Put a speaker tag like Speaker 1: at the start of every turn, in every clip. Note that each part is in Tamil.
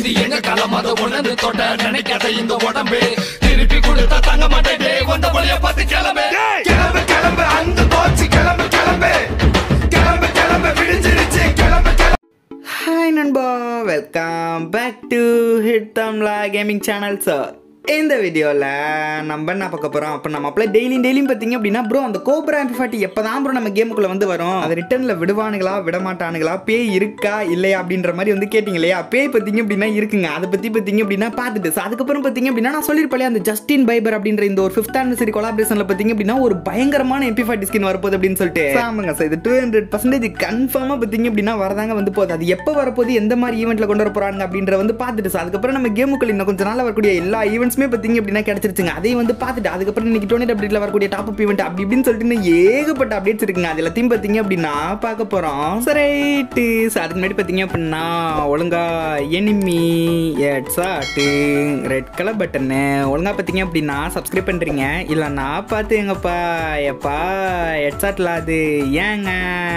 Speaker 1: இது எங்க களம் அதை உணர்ந்து தொட்ட நினைக்காத இந்த உடம்பு திருப்பி கொடுத்தா தங்க மாட்டேன் வந்த வழிய பார்த்து கிளம்பு கிளம்பு கிளம்பு அந்த போச்சு கிளம்பு கிளம்பு கிளம்பு கிளம்பு விடிஞ்சிருச்சு கிளம்பு கிளம்பு
Speaker 2: ஹாய் நண்பா வெல்கம் பேக் டு ஹிட் தமிழா கேமிங் சேனல் சார் இந்த வீடியோவில் நம்ம என்ன பார்க்க போகிறோம் அப்போ நம்ம அப்படியே டெய்லியும் டெய்லியும் பார்த்தீங்க அப்படின்னா ப்ரோ அந்த கோப்ரா எம்பி ஃபார்ட்டி எப்போ தான் ப்ரோ நம்ம கேமுக்குள்ளே வந்து வரும் அது ரிட்டர்னில் விடுவானுங்களா விட மாட்டானுங்களா பேய் இருக்கா இல்லையா அப்படின்ற மாதிரி வந்து கேட்டிங்க இல்லையா பேய் பார்த்தீங்க அப்படின்னா இருக்குங்க அதை பற்றி பார்த்தீங்க அப்படின்னா பார்த்துட்டு so அதுக்கப்புறம் பார்த்தீங்க அப்படின்னா நான் சொல்லியிருப்பேன் அந்த ஜஸ்டின் பைபர் அப்படின்ற இந்த ஒரு ஃபிஃப்த் ஆனிவர்சரி கொலாபரேஷனில் பார்த்தீங்க அப்படின்னா ஒரு பயங்கரமான எம்பி ஃபார்ட்டி ஸ்கின் வரப்போகுது அப்படின்னு சொல்லிட்டு So ஆமாங்க சார் இது டூ ஹண்ட்ரட் பர்சன்டேஜ் கன்ஃபார்மாக பார்த்தீங்க அப்படின்னா வரதாங்க வந்து போகுது அது எப்போ வரப்போகுது எந்த மாதிரி ஈவெண்ட்டில் கொண்டு வர போகிறாங்க அப்படின்ற வந்து பார்த்துட்டு so அதுக்கப்புறம் நம்ம கேமுக்குள்ள இன்னும் கொஞ்ச நாள் வரக்கூடிய எல்லா ஈவெண்ட்ஸுமே பார்த்தீங்க அப்படின்னா கிடச்சிருச்சுங்க அதையும் வந்து பார்த்துட்டு அதுக்கப்புறம் இன்னைக்கு டோனேட் அப்டேட்டில் வரக்கூடிய டாப் அப் ஈவெண்ட் அப்படி இப்படின்னு சொல்லிட்டு இன்னும் ஏகப்பட்ட அப்டேட்ஸ் இருக்குங்க அது எல்லாத்தையும் பார்த்தீங்க அப்படின்னா பார்க்க போகிறோம் ரைட்டு ஸோ அதுக்கு முன்னாடி பார்த்தீங்க அப்படின்னா ஒழுங்கா enemy headshot red colour button ஒழுங்கா பார்த்தீங்க அப்படின்னா சப்ஸ்கிரைப் பண்ணுறீங்க இல்லைன்னா பார்த்துங்கப்பா எப்பா ஹெட்ஸாட்டில் அது ஏங்க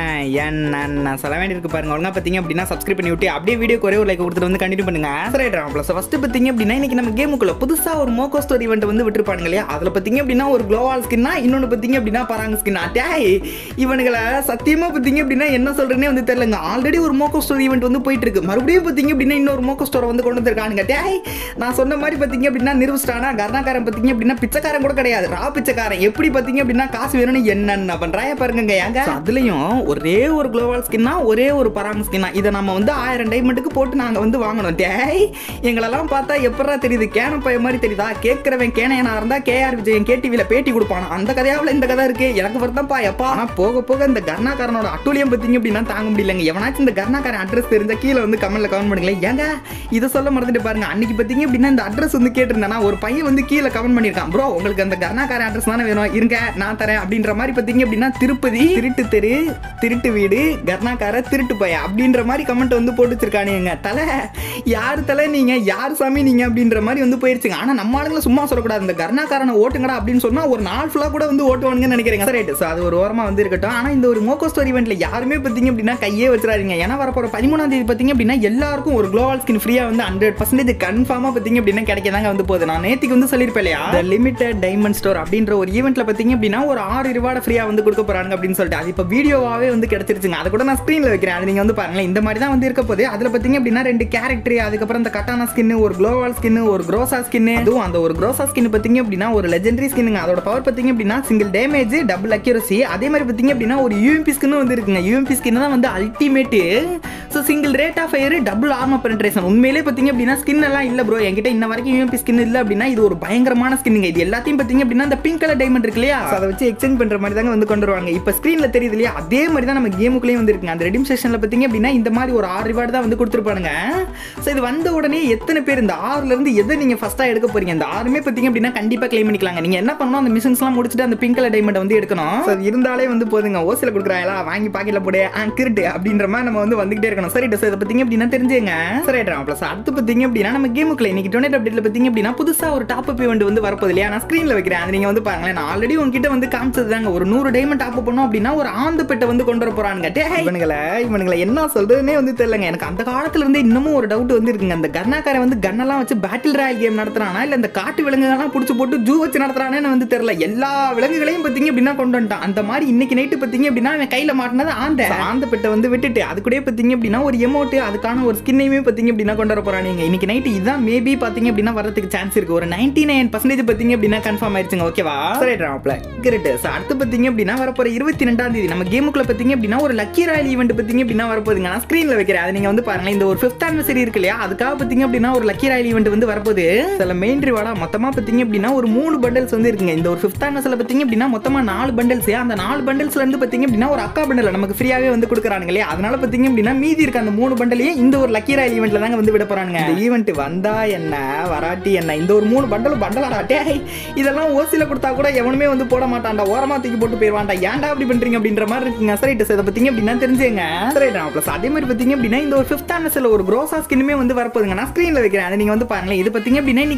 Speaker 2: ஏன் நான் நான் சொல்ல வேண்டியிருக்கு பாருங்க ஒழுங்கா பார்த்தீங்க அப்படின்னா சப்ஸ்கிரைப் பண்ணி விட்டு அப்படியே வீடியோ ஒரே ஒரு லைக் கொடுத்துட்டு வந்து கண்டினியூ பண்ணுங்க சரி ப்ளஸ் ஃபஸ்ட்டு பார்த்தீங்க அப்படின்னா இன்னைக்கு நம்ம கேமுக்குள்ள புதுசாக ஒரு மோகோ ஸ்டோரி இவெண்ட் வந்து விட்டுருப்பானுங்க இல்லையா அதில் பார்த்தீங்க அப்படின்னா ஒரு குளோவால் ஸ்கின்னா இன்னொன்று பார்த்தீங்க அப்படின்னா பராங்க ஸ்கின்னா டேய் இவனுங்களை சத்தியமாக பார்த்தீங்க அப்படின்னா என்ன சொல்றேனே வந்து தெரியலங்க ஆல்ரெடி ஒரு மோகோ ஸ்டோரி ஈவெண்ட் வந்து போயிட்டு இருக்கு மறுபடியும் பார்த்தீங்க அப்படின்னா இன்னொரு மோகோ ஸ்டோரை வந்து கொண்டு வந்திருக்கானுங்க டேய் நான் சொன்ன மாதிரி பார்த்தீங்க அப்படின்னா நிரூபிச்சிட்டானா கர்ணாக்காரன் பார்த்தீங்க அப்படின்னா பிச்சைக்காரன் கூட கிடையாது ரா பிச்சைக்காரன் எப்படி பார்த்தீங்க அப்படின்னா காசு வேணும்னு என்னென்ன பண்றாய பாருங்க ஏங்க So அதுலயும் ஒரே ஒரு குளோவால் ஸ்கின்னா ஒரே ஒரு பராங்க ஸ்கின்னா இதை நம்ம வந்து ஆயிரம் டைமண்டுக்கு போட்டு நாங்கள் வந்து வாங்கணும் டேய் எங்களெல்லாம் பார்த்தா எப்படா தெரியுது கேன பைய மாதிரி தெரியுதா கேட்குறவன் கேனையனா இருந்தா கேஆர் விஜயன் கேடிவியில் பேட்டி கொடுப்பானா அந்த கதையாவில் இந்த கதை இருக்கு எனக்கு வருத்தம்ப்பா எப்பா ஆனால் போக போக இந்த கர்ணாக்காரனோட அட்டூழியம் பார்த்தீங்க அப்படின்னா தாங்க முடியலங்க எவனாச்சும் இந்த கர்ணாக்காரன் அட்ரஸ் தெரிஞ்சா கீழே வந்து கமெண்ட்ல கமெண்ட் பண்ணுங்களேன் ஏங்க இதை சொல்ல மறந்துட்டு பாருங்க அன்னைக்கு பார்த்தீங்க அப்படின்னா இந்த அட்ரஸ் வந்து கேட்டிருந்தேனா ஒரு பையன் வந்து கீழே கமெண்ட் பண்ணியிருக்கான் ப்ரோ உங்களுக்கு அந்த கர்ணாக்காரன் அட்ரஸ் தானே வேணும் இருங்க நான் தரேன் அப்படின்ற மாதிரி பார்த்தீங்க அப்படின்னா திருப்பதி திருட்டு தெரு திருட்டு வீடு கர்ணாக்கார திருட்டு பையன் அப்படின்ற மாதிரி கமெண்ட் வந்து போட்டு வச்சிருக்கானுங்க தலை யார் தலை நீங்க யார் சாமி நீங்க அப்படின்ற மாதிரி வந்து போயிருச்சுங்க ஆனா நம்ம ஆளுங்களை சும்மா சொல்லக்கூடாது இந்த கர்ணாக்காரனை ஓட்டுங்கடா அப்படின்னு சொன்னா ஒரு நாள் ஃபுல்லா கூட வந்து ஓட்டுவானுங்கன்னு நினைக்கிறேன் ரைட் ஸோ அது ஒரு ஓரமா வந்து இருக்கட்டும் ஆனா இந்த ஒரு மோகோ ஸ்டோரி இவெண்ட்ல யாருமே பார்த்தீங்க அப்படின்னா கையே வச்சிடாதீங்க ஏன்னா வரப்போற பதிமூணாம் தேதி பார்த்தீங்க அப்படின்னா எல்லாருக்கும் ஒரு குளோபல் ஸ்கின் ஃப்ரீயா வந்து ஹண்ட்ரட் பர்சன்டேஜ் கன்ஃபார்மா பார்த்தீங்க அப்படின்னா கிடைக்கதாங்க வந்து போகுது நான் நேத்திக்கு வந்து சொல்லியிருப்பேன் இல்லையா லிமிடெட் டைமண்ட் ஸ்டோர் அப்படின்ற ஒரு ஈவெண்ட்ல பார்த்தீங்க அப்படின்னா ஒரு ஆறு ரிவார்டு ஃப்ரீயா வந்து கொடுக்க போறாங்க அப்படின்னு சொல்லிட்டு அது இப்போ வீடியோவாவே வந்து கிடைச்சிருச்சுங்க அதை கூட நான் ஸ்க்ரீன்ல வைக்கிறேன் அது நீங்க வந்து பாருங்களேன் இந்த மாதிரி தான் வந்து இருக்க போகுது அதுல பார்த்தீங்க அப்படின்னா ரெண்டு கேரக்டர் அதுக்கப்புறம் இந்த கட்டானா ஸ்கின் ஒரு குளோவால் ஸ்கின் ஒரு குரோசா ஸ்கின் அதுவும் அந்த ஒரு குரோசா ஸ்கின் பார்த்தீங்க அப்படின்னா ஒரு லெஜெண்டரி ஸ்கின்னுங்க அதோட பவர் பார்த்தீங்க அப்படின்னா சிங்கிள் டேமேஜ் டபுள் அக்யூரசி அதே மாதிரி பார்த்தீங்க அப்படின்னா ஒரு யூஎம்பி ஸ்கின் வந்து இருக்குங்க யூஎம்பி ஸ்கின் தான் வந்து ultimate so single rate of fire double armour penetration உண்மையிலே பார்த்தீங்க அப்படின்னா ஸ்கின் எல்லாம் இல்லை ப்ரோ என்கிட்ட இன்ன வரைக்கும் யூஎம்பி ஸ்கின் இல்லை அப்படின்னா இது ஒரு பயங்கரமான ஸ்கின்னுங்க இது எல்லாத்தையும் பார்த்தீங்க அப்படின்னா இந்த பிங்க் கலர் டைமண்ட் இருக்கு இல்லையா so அதை வச்சு எக்ஸ்சேஞ்ச் பண்ற மாதிரி தாங்க வந்து கொண்டு வருவாங்க இப்போ ஸ்க்ரீனில் தெரியுது இல்லையா அதே மாதிரி தான் நம்ம கேமுக்குள்ளேயும் வந்து இருக்குங்க அந்த ரெடிம் செஷனில் பார்த்தீங்க அப்படின்னா இந்த மாதிரி ஒரு ஆறு ரிவார்டு தான் வந்து கொடுத்துருப்பானுங்க ஸோ இது வந்த உடனே எத்தனை பேர் இந்த ஆறுல இருந்து எதை நீங்க ஃபர்ஸ்டா எடுக்க போறீங்க இந்த ஆறுமே பார்த்தீங்க அப்படின்னா கண்டிப்பா கிளைம் பண்ணிக்கலாங்க நீங்க என்ன பண்ணணும் அந்த மிஷன்ஸ்லாம் முடிச்சுட்டு அந்த பிங்க் கலர் டைமண்ட் வந்து எடுக்கணும் So அது இருந்தாலே வந்து போதுங்க ஓசில கொடுக்குறாங்களா வாங்கி பாக்கெட்ல போடு ஆ கிருட்டு அப்படின்ற மாதிரி நம்ம வந்து வந்துகிட்டே இருக்கணும் சரி சார் இதை பத்திங்க அப்படின்னா தெரிஞ்சுங்க சரி ப்ளஸ் அடுத்து பார்த்தீங்க அப்படின்னா நம்ம கேமுக்குள்ள இன்னைக்கு டொனேட் அப்டேட்ல பார்த்தீங்க அப்படின்னா புதுசா ஒரு டாப் அப் இவெண்ட் வந்து வரப்போகுது இல்லையா நான் ஸ்க்ரீன்ல வைக்கிறேன் அது நீங்க வந்து பாருங்களேன் நான் ஆல்ரெடி உங்ககிட்ட வந்து காமிச்சது தாங்க ஒரு நூறு டைமண்ட் டாப் பண்ணோம் அப்படின்னா ஒரு ஆந்து பெட்டை வந்து கொண்டு வர போறானுங்க டே இவனுங்களை இவனுங்களை என்ன சொல்றதுனே வந்து தெரியலங்க எனக்கு அந்த காலத்துல இருந்தே இன்னமும் ஒரு டவுட் வந்து இருக்குங்க அந்த கர்ணாக்காரன் வந்து கன்னெல்லாம் வச்சு பேட்டில் ராயல் கேம் நடத்துறானா இல்ல இந்த காட்டு விலங்குகள்லாம் பிடிச்சி போட்டு ஜூ வச்சு நடத்துறானேன்னு வந்து தெரியல எல்லா விலங்குகளையும் பார்த்தீங்க அப்படின்னா கொண்டு வந்துட்டான் அந்த மாதிரி இன்னைக்கு நைட்டு பார்த்தீங்க அப்படின்னா அவன் கையில மாட்டினது ஆந்த ஆந்த பெட்டை வந்து விட்டுட்டு அது கூட பார்த்தீங்க அப்படின்னா ஒரு எமௌண்ட் அதுக்கான ஒரு ஸ்கின்னையுமே பார்த்தீங்க அப்படின்னா கொண்டு வர போறானுங்க இன்னைக்கு நைட்டு இதான் மேபி பார்த்தீங்க அப்படின்னா வரதுக்கு சான்ஸ் இருக்கு ஒரு நைன்டி நைன் பர்சன்டேஜ் பார்த்தீங்க அப்படின்னா கன்ஃபார்ம் ஆயிடுச்சுங்க ஓகேவா சரி ட்ராப்ல கிரேட் அடுத்து பார்த்தீங்க அப்படின்னா வரப்போற இருபத்தி ரெண்டாம் தேதி நம்ம கேமுக்குள்ள பார்த்தீங்க அப்படின்னா ஒரு லக்கி ராயல் ஈவெண்ட் பார்த்தீங்க அப்படின்னா வரப்போகுதுங்க நான் ஸ்க்ரீன்ல வைக்கிறேன் அதை நீங்க வந்து பாருங்க இந்த ஒரு ஃபிஃப்த் ஆனிவர்சரி இருக்கு இல்லையா அதுக்காக பார்த்தீங்க அப்படின்னா ஒரு லக்கி ராயல் ஈவெண்ட் வந்து வரப்போகுது சில மெயின் ரிவார்டா மொத்தமா பார்த்தீங்க அப்படின்னா ஒரு மூணு பண்டல்ஸ் வந்து இருக்குங்க இந்த ஒரு ஃபிஃப்த் ஆனிவர்சரியில் பார்த்தீங்க அப்படின்னா மொத்தமா நாலு பண்டல்ஸ் அந்த நாலு பண்டல்ஸ்ல இருந்து பார்த்தீங்க அப்படின்னா ஒரு அக்கா பண்டல் நமக்கு ஃப்ரீயாவே வந்து கொடுக்குறானுங்க இல்லையா அதனால பார்த்தீங்க அப்படின்னா மீதி இருக்க அந்த மூணு பண்டலையும் இந்த ஒரு லக்கி ராயல் ஈவெண்ட்ல தாங்க வந்து விட போறானுங்க இந்த ஈவெண்ட் வந்தா என்ன வராட்டி என்ன இந்த ஒரு மூணு பண்டல் பண்டலாடா டேய் இதெல்லாம் ஓசில கொடுத்தா கூட எவனுமே வந்து போட மாட்டான்டா ஓரமா தூக்கி போட்டு போயிருவான்டா ஏன்டா அப்படி பண்றீங்க அப்படின்ற மாதிரி இருக்குங்க சரி இதை பத்திங்க அப்படின்னா தெரிஞ்சுங்க சரி ப்ளஸ் அதே மாதிரி பார்த்தீங்க அப்படின்னா இந்த ஒரு ஃபிஃப்த் ஆனஸில் ஒரு க்ரோசா ஸ்கின்னுமே வந்து வரப்போகுதுங்க நான் ஸ்க்ரீனில் வைக்கிறேன் அதை நீங்கள் வந்து பாருங்களேன் இது பார்த்தீங்க அப்படின்னா இன்னைக்கு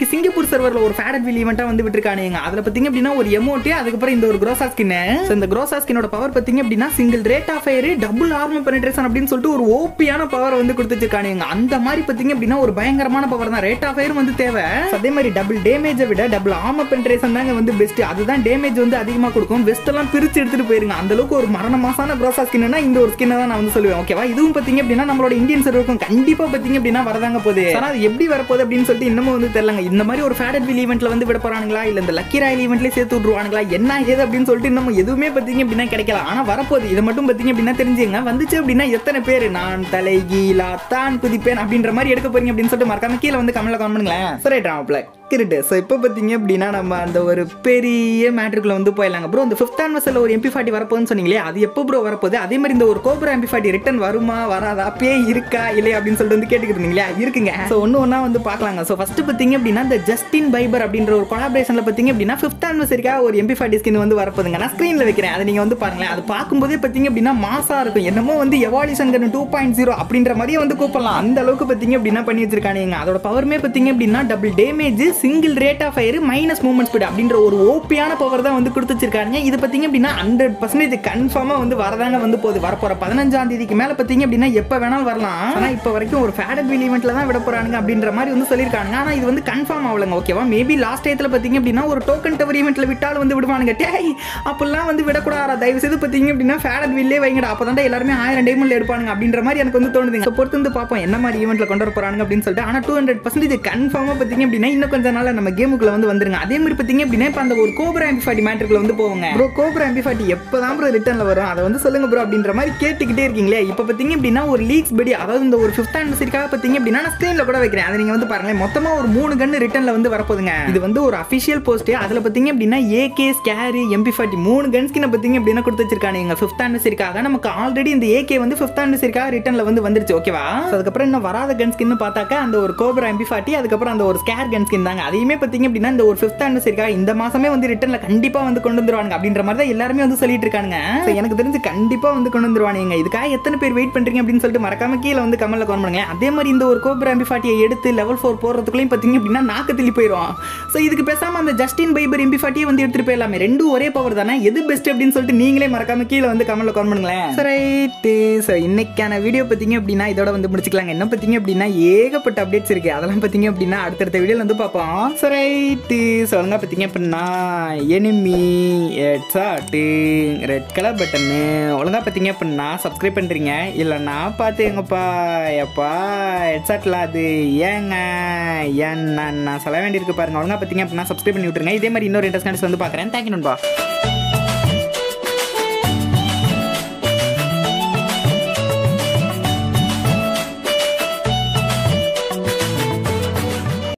Speaker 2: சிங்கப்பூர் சர்வரில் ஒரு ஃபேடட் வில் ஈவெண்ட்டாக வந்து விட்டுருக்கானுங்க அதில் பார்த்தீங்க அப்படின்னா ஒரு எமோட்டு அதுக்கப்புறம் இந்த ஒரு க்ரோசா ஸ்கின் இந்த க்ரோசா ஸ்கினோட பவர் பார்த்தீங்க அப்படின்னா single rate of fire double armour penetration அப்படின்னு சொல்லிட்டு ஒரு ஓபியான பவர் வந்து கொடுத்துருக்கானுங்க அந்த மாதிரி பார்த்தீங்க அப்படின்னா ஒரு பயங்கரமான பவர் தான் ரேட் ஆஃப் ஃபயர் வந்து தேவை அதே மாதிரி டபுள் டேமேஜை விட டபுள் ஆர்மர் பெனிட்ரேஷன் தாங்க வந்து பெஸ்ட் அதுதான் டேமேஜ் வந்து அதிகமாக கொடுக்கும் வெஸ்ட் எல்லாம் பிரிச்சு எடுத்துட்டு போயிருங்க அந்த அளவுக்கு ஒரு மரண மாசான க்ரோசா ஸ்கின்னா இந்த ஒரு ஸ்கின்னை தான் நான் வந்து சொல்லுவேன் ஓகேவா இதுவும் பார்த்தீங்க அப்படின்னா நம்மளோட இந்தியன் சர்வருக்கும் கண்டிப்பா பார்த்தீங்க அப்படின்னா வரதாங்க போகுது ஆனா அது எப்படி வரப்போகுது அப்படின்னு சொல்லிட்டு இன்னமும் வந்து தெரியலங்க இந்த மாதிரி ஒரு ஃபேடட் வில் ஈவெண்ட்ல வந்து விட போறானுங்களா இல்ல இந்த லக்கி ராயல் ஈவெண்ட்லயே சேர்த்து விட்டுருவானுங்களா என்ன ஏது அப்படின்னு சொல்லிட்டு இன்னமும் எதுவுமே பார்த்தீங்க அப்படின்னா கிடைக்கல ஆனா வரப்போகுது இதை மட்டும் பார்த்தீங்க அப்படின்னா தெரிஞ்சுங்க வந்துச்சு அப்படின்னா எத்தனை பேர் நான் தலை கீழா தான் குதிப்பேன் அப்படின்ற மாதிரி எடுக்க போறீங்க அப்படின்னு சொல்லிட்டு மறக்காம கீழே வந்து கமெண்ட்ல கமெண்ட் பண்ணுங்களேன் சரி ட்ராப்ல கிரிட்டு ஸோ இப்போ பார்த்தீங்க அப்படின்னா நம்ம அந்த ஒரு பெரிய மேட்ருக்குள்ள வந்து போயிடலாங்க ப்ரோ இந்த ஃபிஃப்த் ஆன்வர்ஸில் ஒரு எம்பி ஃபார்ட்டி வரப்போகுதுன்னு சொன்னீங்களே அது எப்போ ப்ரோ வரப்போகுது அதே மாதிரி இந்த ஒரு கோப்ரா எம்பி ஃபார்ட்டி ரிட்டன் வருமா வராதா பே இருக்கா இல்லையா அப்படின்னு சொல்லிட்டு வந்து கேட்டுக்கிட்டு இருந்தீங்களா இருக்குங்க ஸோ ஒன்று ஒன்றா வந்து பார்க்கலாங்க ஸோ ஃபஸ்ட்டு பார்த்தீங்க அப்படின்னா இந்த ஜஸ்டின் பைபர் அப்படின்ற ஒரு கொலாபரேஷனில் பார்த்தீங்க அப்படின்னா ஃபிஃப்த் ஆனிவர்சரிக்காக ஒரு எம்பி ஃபார்ட்டி ஸ்கின் வந்து வரப்போகுதுங்க நான் ஸ்க்ரீனில் வைக்கிறேன் அதை நீங்கள் வந்து பாருங்களேன் அது பார்க்கும்போதே பார்த்தீங்க அப்படின்னா மாசா இருக்கும் என்னமோ வந்து எவாலியூஷன் டூ பாயிண்ட் ஜீரோ அப்படின்ற மாதிரியே வந்து கூப்பிடலாம் அந்த அளவுக்கு பார்த்தீங்க அப்படின்னா பண்ணி வச்சிருக்கானுங்க அதோட பவருமே பார்த்தீங்க அப்படின்னா double damage single rate of fire minus movement speed அப்படின்ற ஒரு ஓப்பியான பவர் தான் வந்து கொடுத்து வச்சிருக்காங்க இது பார்த்தீங்க அப்படின்னா ஹண்ட்ரட் பர்சன்டேஜ் கன்ஃபார்மாக வந்து வரதாங்க வந்து போகுது வரப்போற பதினஞ்சாம் தேதிக்கு மேலே பார்த்தீங்க அப்படின்னா எப்போ வேணாலும் வரலாம் ஆனால் இப்போ வரைக்கும் ஒரு ஃபேடட் வில் ஈவெண்ட்ல தான் விட போறானுங்க அப்படின்ற மாதிரி வந்து சொல்லியிருக்காங்க ஆனால் இது வந்து கன்ஃபார்ம் ஆகலங்க ஓகேவா மேபி லாஸ்ட் டயத்தில் பார்த்தீங்க அப்படின்னா ஒரு டோக்கன் டவர் ஈவெண்ட்ல விட்டாலும் வந்து விடுவானுங்க டேய் அப்பெல்லாம் வந்து விடக்கூடாதா தயவு செய்து பார்த்தீங்க அப்படின்னா ஃபேடட் வில்லே வைங்கடா அப்போ தான் எல்லாருமே ஆயிரம் டைமண்ட்ல எடுப்பானுங்க அப்படின்ற மாதிரி எனக்கு வந்து தோணுதுங்க So, பொறுத்து வந்து பார்ப்போம் என்ன மாதிரி ஈவெண்ட்ல கொண்டு வர போறாங்க அப்படின்னு சொல்லிட்டு ஆனால் டூ ஹண்ட்ரட் பர்சன்டேஜ் கன்ஃபார்மாக பார்த்தீங்க அப்படின்னா இன்னும் கொஞ்ச நாள் நம்ம கேமுக்குள்ள வந்து வந்துருங்க அதே மாதிரி பார்த்தீங்க அப்படின்னா இப்போ அந்த ஒரு கோபரா எம்பி ஃபார்ட்டி மேட்ருக்குள்ள வந்து போவாங்க ப்ரோ கோபரா எம்பி ஃபார்ட்டி எப்போ தான் ப்ரோ ரிட்டர்னில் வரும் அதை வந்து சொல்லுங்க ப்ரோ அப்படின்ற மாதிரி கேட்டுக்கிட்டே இருக்கீங்களே இப்போ பார்த்தீங்க அப்படின்னா ஒரு லீக்ஸ் படி அதாவது இந்த ஒரு ஃபிஃப்த் ஆனிவர்சரிக்காக பார்த்தீங்க அப்படின்னா நான் ஸ்க்ரீனில் கூட வைக்கிறேன் அதை நீங்கள் வந்து பாருங்களேன் மொத்தமாக ஒரு மூணு கன்று ரிட்டர்னில் வந்து வரப்போகுதுங்க இது வந்து ஒரு அஃபிஷியல் போஸ்ட் அதில் பார்த்தீங்க அப்படின்னா ஏகே ஸ்கேரு எம்பி ஃபார்ட்டி மூணு கன்ஸ்கினை பார்த்தீங்க அப்படின்னா கொடுத்து வச்சிருக்கானுங்க ஃபிஃப்த் ஆனிவர்சரிக்காக நமக்கு ஆல்ரெடி இந்த ஏகே வந்து ஃபிஃப்த் ஆனிவர்சரிக்காக ரிட்டர்னில் வந்து வந்துருச்சு ஓகேவா So, அதுக்கப்புறம் இன்னும் வராத கன் ஸ்கின் பார்த்தாக்கா அந்த ஒரு கோபரா எம்பி ஃபார்ட்டி அதுக்கப்புறம் அந்த ஒரு ஸ்கேர் கன் ஸ்கின் தாங்க அதையுமே பார்த்தீங்க அப்படின்னா இந்த ஒரு ஃபிஃப்த் ஆனிவர்சரிக்காக இந்த மாசமே வந்து ரிட்டர்னில் கண்டிப்பாக வந்து கொண்டு வந்துருவாங்க அப்படின்ற மாதிரி தான் எல்லாருமே வந்து சொல்லிட்டு இருக்காங்க So, எனக்கு தெரிஞ்சு கண்டிப்பாக வந்து கொண்டு வந்துருவானுங்க இதுக்காக எத்தனை பேர் வெயிட் பண்றீங்க அப்படின்னு சொல்லிட்டு மறக்காம கீழே வந்து கமெண்ட்ல கமெண்ட் பண்ணுங்க அதே மாதிரி இந்த ஒரு கோபரா எம்பி ஃபார்ட்டியை எடுத்து லெவல் ஃபோர் போடுறதுக்குள்ளேயும் பார்த்தீங்க அப்படின்னா நாக்கு தள்ளி போயிடும் ஸோ இதுக்கு பேசாம அந்த ஜஸ்டின் பைபர் எம்பி ஃபார்ட்டியை வந்து எடுத்துட்டு போயிடலாமே ரெண்டும் ஒரே பவர் தானே எது பெஸ்ட் அப்படின்னு சொல்லிட்டு நீங்களே மறக்காம கீழே வந்து கமெண்ட்ல கமெண்ட் பண்ணுங்களேன் ரைட்டு ஸோ இன்னைக்கான வீடியோ பார்த்தீங்க அப்படின்னா இதோட வந்து முடிச்சுக்கலாங்க என்ன பார்த்தீங்க அப்படின்னா ஏகப்பட்ட அப்டேட்ஸ் இருக்கு அதெல்லாம் பார்த்தீங்க அப்படின்னா அடுத்தடுத்த வீடியோல வந்து பார்ப்போம் ஸோ ரைட்டு ஸோ ஒழுங்கா பார்த்தீங்க அப்படின்னா enemy headshot red colour button ஒழுங்கா பார்த்தீங்க அப்படின்னா சப்ஸ்கிரைப் பண்ணுறீங்க இல்லைன்னா பார்த்துங்கப்பா எப்பா ஹெட்ஸாட்டில் அது ஏங்க ஏன் நான் நான் சொல்ல வேண்டியிருக்கு பாருங்க ஒழுங்கா பார்த்தீங்க அப்படின்னா சப்ஸ்கிரைப் பண்ணி விட்டுருங்க இதே மாதிரி இன்னொரு இன்ட்ரெஸ்ட் வந்து பார்க்குறேன் தேங்க்யூ நண்பா